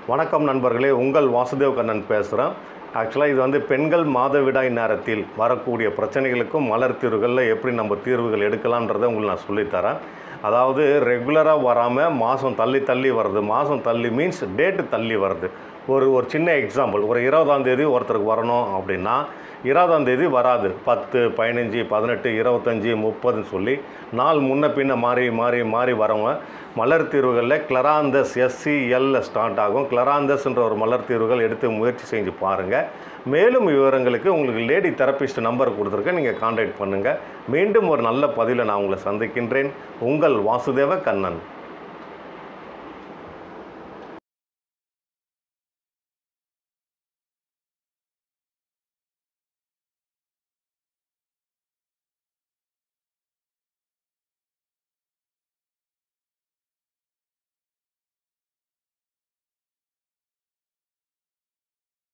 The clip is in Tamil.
வணக்கம் நண்பர்களே உங்கள் வாசுதேவ் கண்ணன் பேசுகிறேன் ஆக்சுவலாக இது வந்து பெண்கள் மாதவிடாய் நேரத்தில் வரக்கூடிய பிரச்சனைகளுக்கும் மலர் தீர்வுகளில் எப்படி நம்ம தீர்வுகள் எடுக்கலான்றதை உங்களுக்கு நான் சொல்லித்தரேன் அதாவது ரெகுலராக வராமல் மாதம் தள்ளி தள்ளி வருது மாதம் தள்ளி மீன்ஸ் டேட்டு தள்ளி வருது ஒரு ஒரு சின்ன எக்ஸாம்பிள் ஒரு இருபதாம் தேதி ஒருத்தருக்கு வரணும் அப்படின்னா இருபதாம் தேதி வராது பத்து பதினஞ்சு பதினெட்டு இருபத்தஞ்சி முப்பதுன்னு சொல்லி நாள் முன்ன பின்ன மாறி மாறி மாறி வரவங்க மலர் தீர்வுகளில் கிளராந்தஸ் எஸ்சிஎல்ல ஸ்டார்ட் ஆகும் கிளராந்தஸ்ன்ற ஒரு மலர் தீர்வுகள் எடுத்து முயற்சி செஞ்சு பாருங்கள் மேலும் விவரங்களுக்கு உங்களுக்கு லேடி தெரபிஸ்ட் நம்பர் கொடுத்துருக்கேன் நீங்கள் காண்டாக்ட் பண்ணுங்கள் மீண்டும் ஒரு நல்ல பதிவில் நான் உங்களை சந்திக்கின்றேன் உங்கள் வாசுதேவ கண்ணன்